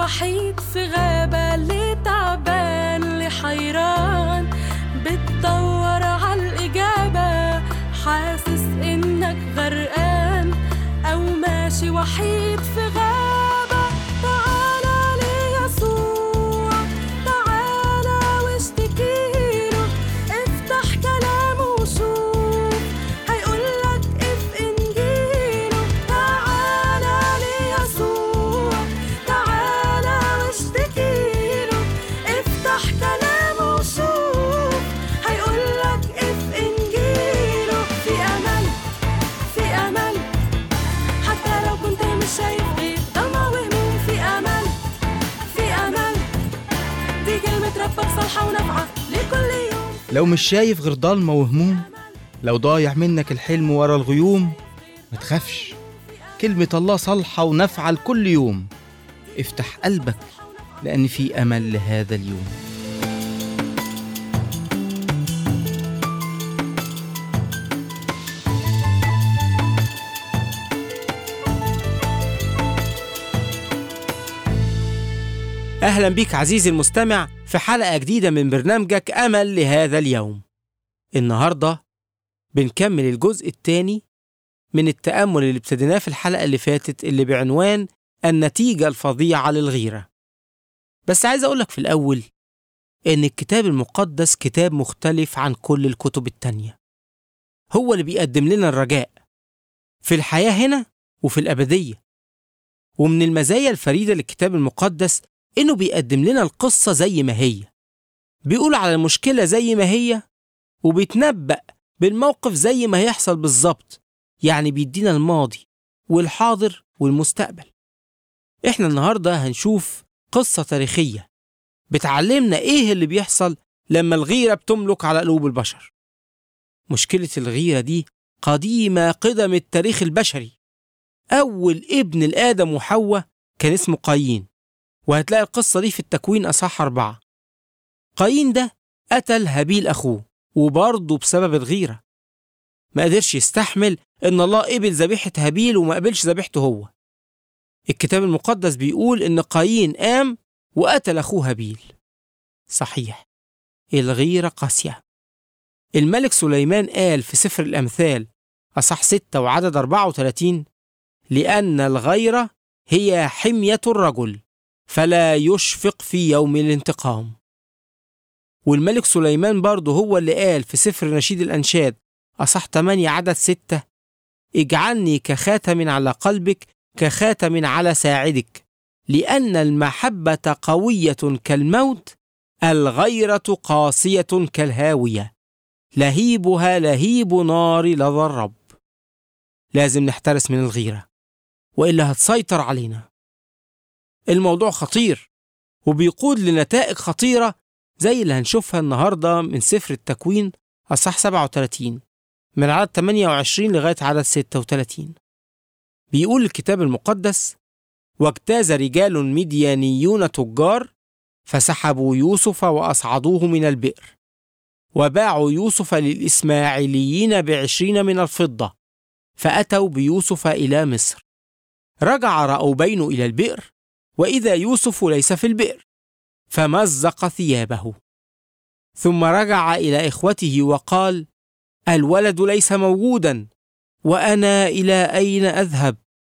وحيد في غابة اللي تعبان اللي حيران بتدور عالإجابة حاسس إنك غرقان أو ماشي وحيد في غابة تعالى ليسوع تعالى واشتكيله افتح كلامه وشوف هيقولك اف انجيله تعالى ليسوع تعالى واشتكيله افتح كلامه وشوف هيقولك اف انجيله في امل في امل حتى لو كنت مش شايف غير ضلمة وهموم في امل في امل دي كلمة ربك صالحة ونافعة لكل يوم لو مش شايف غير ضلمة وهموم لو ضايع منك الحلم ورا الغيوم ما تخافش كلمة الله صالحة ونافعة لكل يوم افتح قلبك لأن في أمل لهذا اليوم أهلا بيك عزيزي المستمع في حلقة جديدة من برنامجك أمل لهذا اليوم النهاردة بنكمل الجزء الثاني من التأمل اللي ابتديناه في الحلقة اللي فاتت اللي بعنوان النتيجة الفظيعة للغيرة بس عايز أقولك في الأول إن الكتاب المقدس كتاب مختلف عن كل الكتب التانية هو اللي بيقدم لنا الرجاء في الحياة هنا وفي الأبدية ومن المزايا الفريدة للكتاب المقدس إنه بيقدم لنا القصة زي ما هي بيقول على المشكلة زي ما هي وبيتنبأ بالموقف زي ما هيحصل بالظبط يعني بيدينا الماضي والحاضر والمستقبل احنا النهاردة هنشوف قصة تاريخية بتعلمنا ايه اللي بيحصل لما الغيرة بتملك على قلوب البشر مشكلة الغيرة دي قديمة قدم التاريخ البشري أول ابن الآدم وحواء كان اسمه قايين وهتلاقي القصة دي في التكوين أصح أربعة قايين ده قتل هابيل أخوه وبرضه بسبب الغيرة ما قدرش يستحمل إن الله قبل ذبيحة هابيل وما قبلش ذبيحته هو الكتاب المقدس بيقول إن قايين قام وقتل أخوه هابيل صحيح الغيرة قاسية الملك سليمان قال في سفر الأمثال أصح ستة وعدد 34 لأن الغيرة هي حمية الرجل فلا يشفق في يوم الانتقام والملك سليمان برضه هو اللي قال في سفر نشيد الأنشاد أصح 8 عدد 6 اجعلني كخاتم على قلبك كخاتم على ساعدك لأن المحبة قوية كالموت الغيرة قاسية كالهاوية لهيبها لهيب نار لظى الرب لازم نحترس من الغيرة وإلا هتسيطر علينا الموضوع خطير وبيقود لنتائج خطيرة زي اللي هنشوفها النهاردة من سفر التكوين أصح 37 من عدد 28 لغاية عدد 36 بيقول الكتاب المقدس واجتاز رجال مديانيون تجار فسحبوا يوسف وأصعدوه من البئر وباعوا يوسف للإسماعيليين بعشرين من الفضة فأتوا بيوسف إلى مصر رجع رأوبين إلى البئر وإذا يوسف ليس في البئر فمزق ثيابه ثم رجع إلى إخوته وقال الولد ليس موجودا وأنا إلى أين أذهب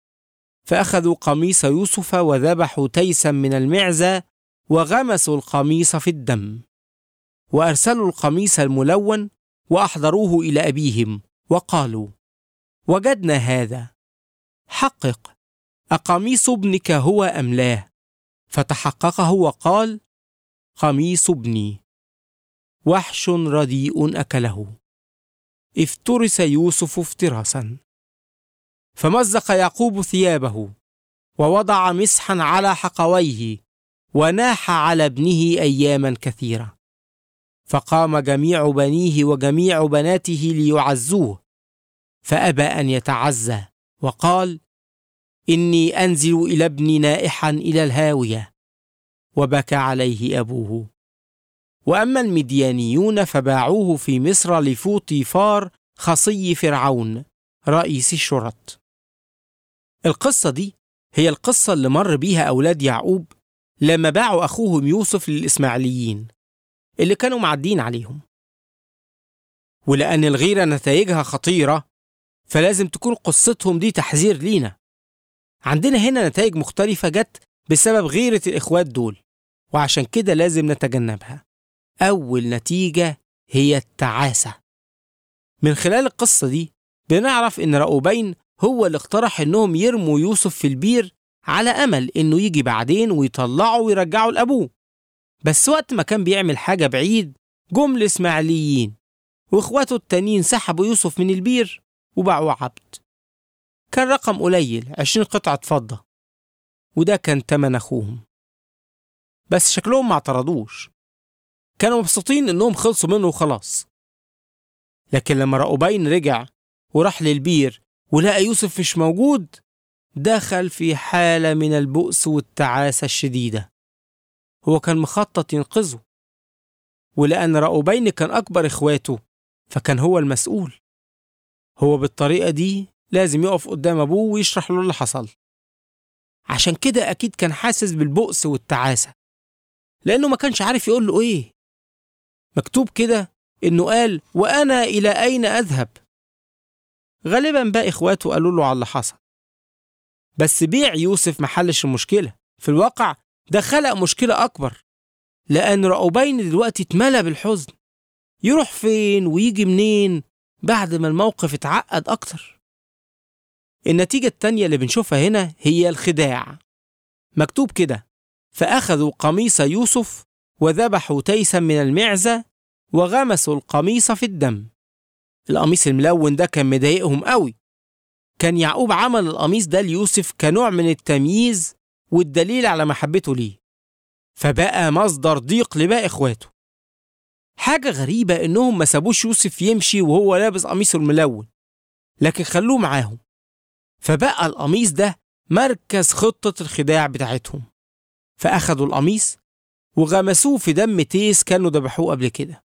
فأخذوا قميص يوسف وذبحوا تيسا من المعزة وغمسوا القميص في الدم وأرسلوا القميص الملون وأحضروه إلى أبيهم وقالوا وجدنا هذا حقق أقميص ابنك هو أم لا فتحققه وقال قميص ابني وحش رديء أكله افترس يوسف افتراسا فمزق يعقوب ثيابه ووضع مسحا على حقويه وناح على ابنه اياما كثيره فقام جميع بنيه وجميع بناته ليعزوه فابى ان يتعزى وقال اني انزل الى ابني نائحا الى الهاويه وبكى عليه ابوه واما المديانيون فباعوه في مصر لفوطيفار خصي فرعون رئيس الشرط القصه دي هي القصه اللي مر بيها اولاد يعقوب لما باعوا أخوهم يوسف للإسماعيليين اللي كانوا معدين عليهم ولأن الغيرة نتائجها خطيرة فلازم تكون قصتهم دي تحذير لينا عندنا هنا نتائج مختلفة جت بسبب غيرة الإخوات دول وعشان كده لازم نتجنبها أول نتيجة هي التعاسة من خلال القصة دي بنعرف إن رأوبين هو اللي اقترح إنهم يرموا يوسف في البير على أمل إنه يجي بعدين ويطلعه ويرجعه لأبوه بس وقت ما كان بيعمل حاجة بعيد جم الإسماعيليين وإخواته التانيين سحبوا يوسف من البير وباعوه عبد كان رقم قليل عشرين قطعة فضة وده كان تمن أخوهم بس شكلهم ما اعترضوش كانوا مبسوطين إنهم خلصوا منه وخلاص لكن لما رأوبين رجع وراح للبير ولقى يوسف مش موجود دخل في حالة من البؤس والتعاسة الشديدة هو كان مخطط ينقذه ولأن رأوبين كان أكبر إخواته فكان هو المسؤول هو بالطريقة دي لازم يقف قدام أبوه ويشرح له اللي حصل عشان كده أكيد كان حاسس بالبؤس والتعاسة لأنه ما كانش عارف يقول له إيه مكتوب كده إنه قال وأنا إلى أين أذهب غالبا بقى إخواته قالوا له على اللي حصل بس بيع يوسف محلش المشكلة في الواقع ده خلق مشكلة أكبر لأن رأوبين دلوقتي اتملى بالحزن يروح فين ويجي منين بعد ما الموقف اتعقد أكتر النتيجة التانية اللي بنشوفها هنا هي الخداع مكتوب كده فأخذوا قميص يوسف وذبحوا تيسا من المعزة وغمسوا القميص في الدم القميص الملون ده كان مضايقهم قوي كان يعقوب عمل القميص ده ليوسف كنوع من التمييز والدليل على محبته ليه فبقى مصدر ضيق لباقي اخواته حاجة غريبة انهم ما سابوش يوسف يمشي وهو لابس قميصه الملون لكن خلوه معاهم فبقى القميص ده مركز خطة الخداع بتاعتهم فأخدوا القميص وغمسوه في دم تيس كانوا ذبحوه قبل كده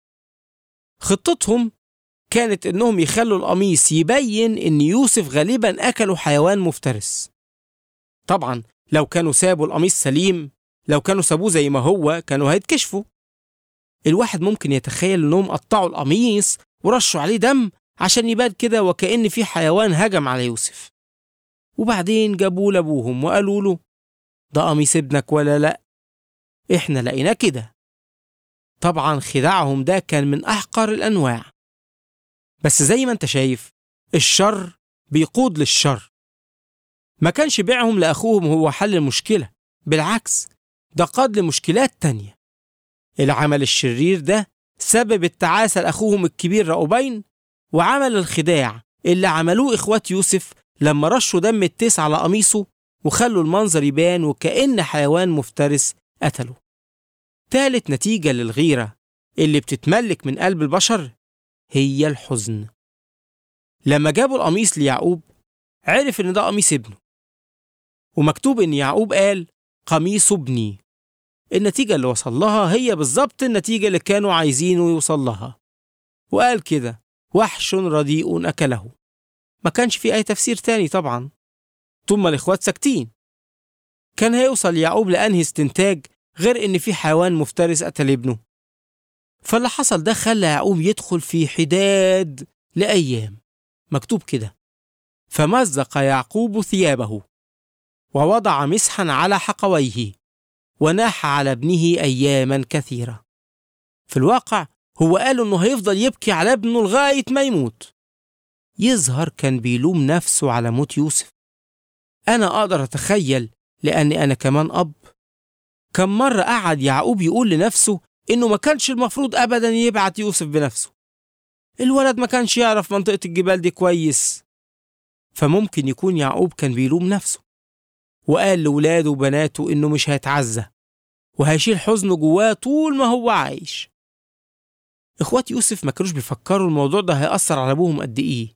خطتهم كانت انهم يخلوا القميص يبين ان يوسف غالبا اكلوا حيوان مفترس طبعا لو كانوا سابوا القميص سليم لو كانوا سابوه زي ما هو كانوا هيتكشفوا الواحد ممكن يتخيل انهم قطعوا القميص ورشوا عليه دم عشان يبان كده وكأن في حيوان هجم على يوسف وبعدين جابوه لابوهم وقالوا له ده قميص ابنك ولا لا احنا لقيناه كده طبعا خداعهم ده كان من احقر الانواع بس زي ما انت شايف الشر بيقود للشر ما كانش بيعهم لأخوهم هو حل المشكلة بالعكس ده قاد لمشكلات تانية العمل الشرير ده سبب التعاسة لأخوهم الكبير رأوبين وعمل الخداع اللي عملوه إخوات يوسف لما رشوا دم التيس على قميصه وخلوا المنظر يبان وكأن حيوان مفترس قتله تالت نتيجة للغيرة اللي بتتملك من قلب البشر هي الحزن لما جابوا القميص ليعقوب عرف ان ده قميص ابنه ومكتوب ان يعقوب قال قميص ابني النتيجة اللي وصل لها هي بالظبط النتيجة اللي كانوا عايزينه يوصل لها وقال كده وحش رديء أكله ما كانش في أي تفسير تاني طبعا طول ما الإخوات ساكتين كان هيوصل يعقوب لأنهي استنتاج غير إن في حيوان مفترس قتل ابنه فاللي حصل ده خلى يعقوب يدخل في حداد لأيام مكتوب كده فمزق يعقوب ثيابه ووضع مسحا على حقويه وناح على ابنه أياما كثيرة في الواقع هو قال إنه هيفضل يبكي على ابنه لغاية ما يموت يظهر كان بيلوم نفسه على موت يوسف أنا أقدر أتخيل لأني أنا كمان أب كم مرة قعد يعقوب يقول لنفسه إنه ما كانش المفروض أبدا يبعت يوسف بنفسه الولد ما كانش يعرف منطقة الجبال دي كويس فممكن يكون يعقوب كان بيلوم نفسه وقال لولاده وبناته إنه مش هيتعزى وهيشيل حزنه جواه طول ما هو عايش إخوات يوسف ما كانوش بيفكروا الموضوع ده هيأثر على أبوهم قد إيه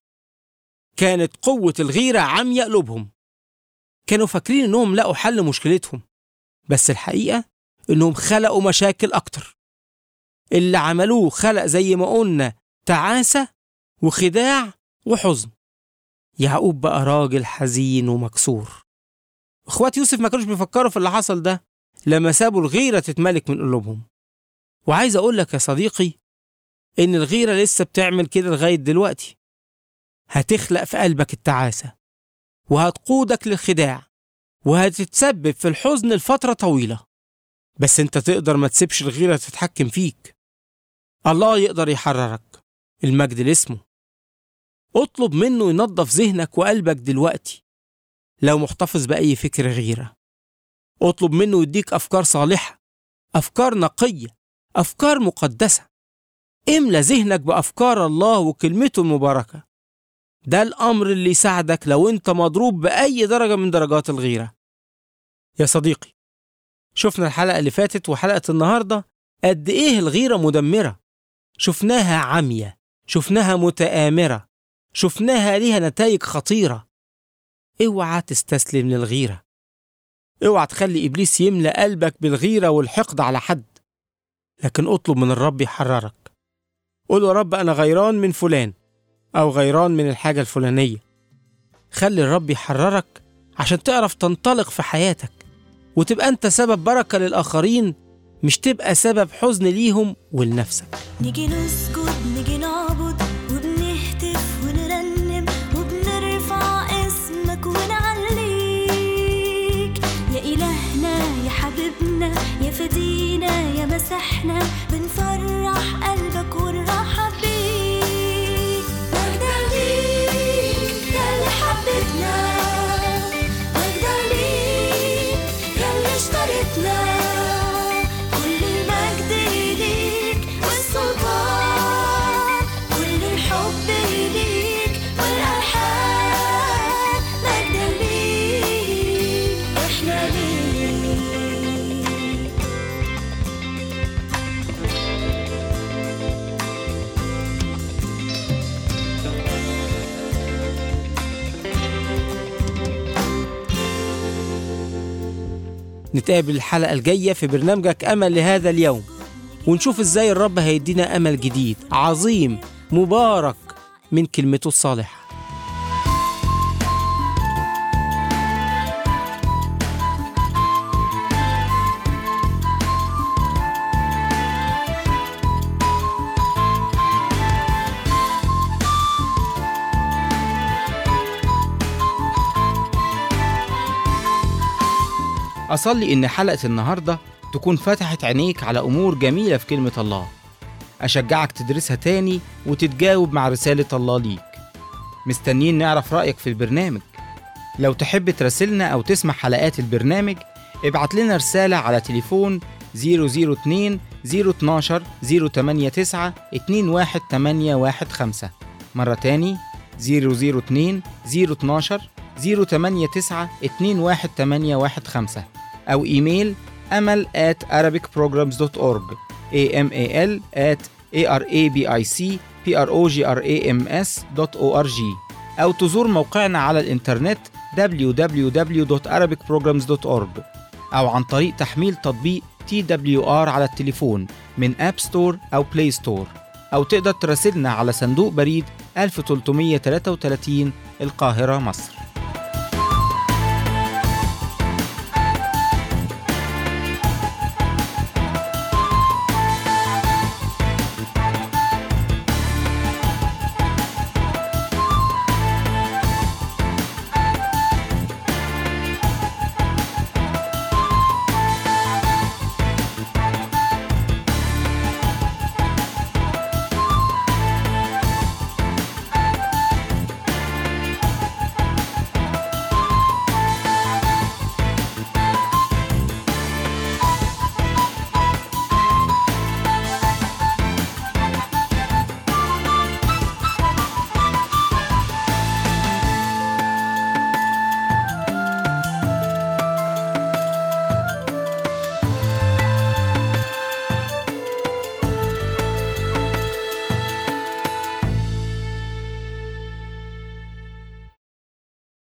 كانت قوة الغيرة عمية قلوبهم كانوا فاكرين إنهم لقوا حل مشكلتهم بس الحقيقة إنهم خلقوا مشاكل أكتر اللي عملوه خلق زي ما قلنا تعاسة وخداع وحزن يعقوب بقى راجل حزين ومكسور اخوات يوسف ما كانوش بيفكروا في اللي حصل ده لما سابوا الغيرة تتملك من قلوبهم وعايز أقول لك يا صديقي إن الغيرة لسه بتعمل كده لغاية دلوقتي هتخلق في قلبك التعاسة وهتقودك للخداع وهتتسبب في الحزن لفترة طويلة بس انت تقدر ما تسيبش الغيرة تتحكم فيك الله يقدر يحررك المجد لاسمه اطلب منه ينظف ذهنك وقلبك دلوقتي لو محتفظ بأي فكر غيرة اطلب منه يديك أفكار صالحة أفكار نقية أفكار مقدسة املى ذهنك بأفكار الله وكلمته المباركة ده الأمر اللي يساعدك لو أنت مضروب بأي درجة من درجات الغيرة يا صديقي شفنا الحلقة اللي فاتت وحلقة النهاردة قد إيه الغيرة مدمرة شفناها عمية شفناها متآمرة شفناها ليها نتائج خطيرة اوعى تستسلم للغيرة اوعى تخلي إبليس يملأ قلبك بالغيرة والحقد على حد لكن اطلب من الرب يحررك قول يا رب أنا غيران من فلان أو غيران من الحاجة الفلانية خلي الرب يحررك عشان تعرف تنطلق في حياتك وتبقى أنت سبب بركة للآخرين مش تبقى سبب حزن ليهم ولنفسك نيجي نسجد نيجي نعبد وبنهتف ونرنم وبنرفع اسمك ونعليك يا إلهنا يا حبيبنا يا فدينا يا مسحنا بنفرح قلبك ونرحب بيك مجدا ليك يا اللي حبيبنا مجدا ليك يا اللي اشتريتنا كل المجد ليك والسلطان كل الحب ليك والألحان مجدا ليك احنا ليك نتقابل الحلقة الجاية في برنامجك أمل لهذا اليوم ونشوف إزاي الرب هيدينا أمل جديد عظيم مبارك من كلمته الصالحة أصلي إن حلقة النهاردة تكون فتحت عينيك على أمور جميلة في كلمة الله أشجعك تدرسها تاني وتتجاوب مع رسالة الله ليك مستنيين نعرف رأيك في البرنامج لو تحب تراسلنا أو تسمع حلقات البرنامج ابعت لنا رسالة على تليفون 002 012 089 21815 مرة تاني 002 012 089 21815 أو إيميل أمل at arabicprograms.org amal at arabicprograms.org أو تزور موقعنا على الإنترنت www.arabicprograms.org أو عن طريق تحميل تطبيق TWR على التليفون من أب ستور أو بلاي ستور أو تقدر تراسلنا على صندوق بريد 1333 القاهرة مصر